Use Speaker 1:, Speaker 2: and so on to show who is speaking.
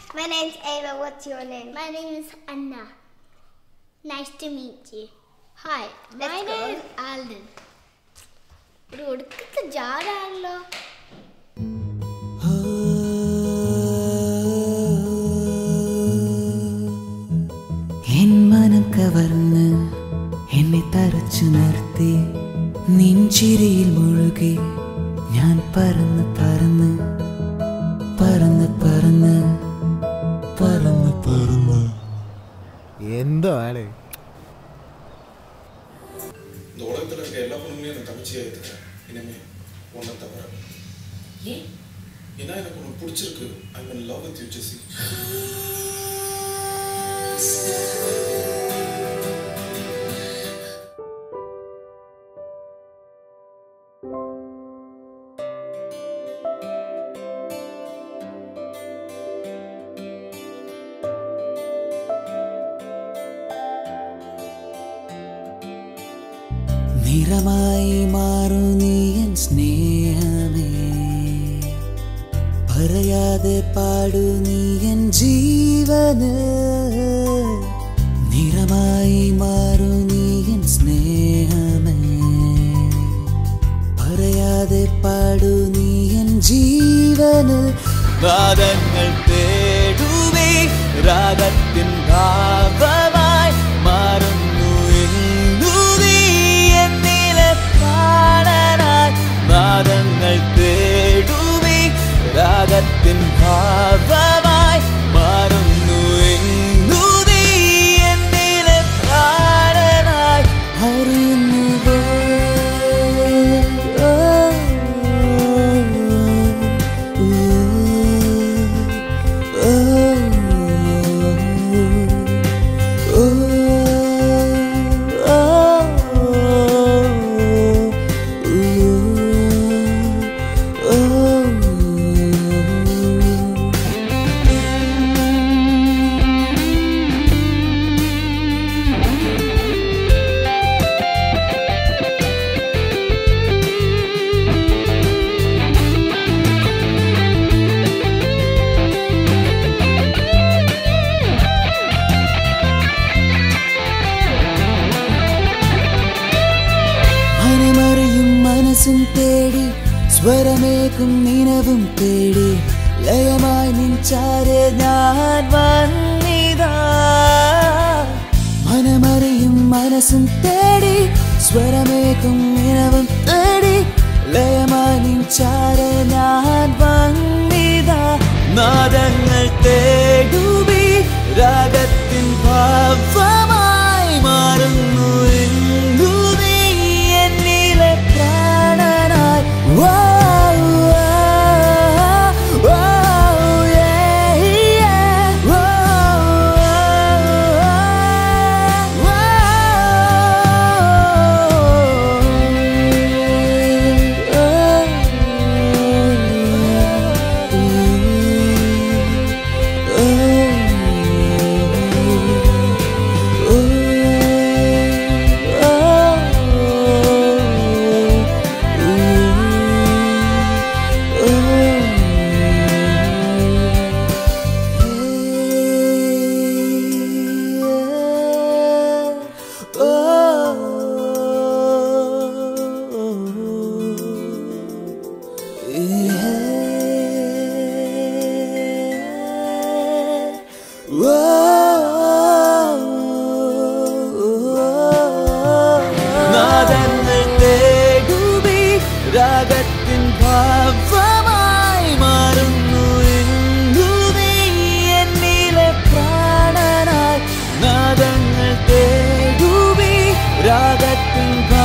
Speaker 1: My name's Ava. What's your name?
Speaker 2: My name is Anna. Nice to meet you.
Speaker 3: Hi my
Speaker 1: Let's go.
Speaker 3: Name is Alden ഒരു ഒടുക്കത്തെ ജാടാണല്ലോ
Speaker 4: N മനം കവർന്ന് എന്നെ തറച്ചു നിർത്തി നിൻചിരിയിൽ മുഴുകി ഞാൻ പറന്ന് പറന്ന് പറന്ന് പറന്ന് പറന്ന് പറന്ന്
Speaker 5: എന്തോ ആണ്
Speaker 6: இந்த உலகத்தில் இருக்க எல்லா பொண்ணுங்களையும் எனக்கு தங்கச்சியாக ஏற்றுக்கிறேன் இனிமே ஒன்றை தவிர ஏன்னா எனக்கு உனக்கு பிடிச்சிருக்கு I mean love with you Jessie
Speaker 4: നിറമായി മാറൂ നീ എൻ സ്നേഹമേ പറയാതെ പാടൂ നീ എൻ ജീവന് നിറമായി മാറൂ നീ എൻ സ്നേഹമേ പറയാതെ പാടൂ നീ എൻ ജീവന് വാദങ്ങൾ തേടുവേ രാഗത്തിൻ ഭാവമായി മാറുന്നു എന്നു നീ എന്നിലെ പ്രാണനായി വാദങ്ങൾ തേടുവേ രാഗത്തിൻ ഭാവമായി മാറുന്നു എന്നു നീ എന്നിലെ പ്രാണനായി അറിയുന്നുവോ മനമറിയും മനസ്സും തേടി സ്വരമേക്കും നിനവും തേടി ലയമായി നിൻചാരെ ഞാൻ വന്നിതാ മനമറിയും മനസ്സും തേടി സ്വരമേക്കും നിനവും തേടി ലയമായി നിൻചാരെ ഞാൻ വന്നിതാ നാദങ്ങൾ തേടുവി രാഗത്തിൻ ഭാവമായി മാറുന്നു ഇന്നു നീ എന്നിലെ പ്രാണനായി വാ, വാ, വാ, yeah, yeah. വാ, വാ, നാദങ്ങൾ തേടുവി രാഗത്തിൻ ഭാവമായി മാറുന്നു ഇന്നു നീ എന്നിലെ പ്രാണനായി നാദങ്ങൾ തേടുവി രാഗത്തിൻ ഭാവമായി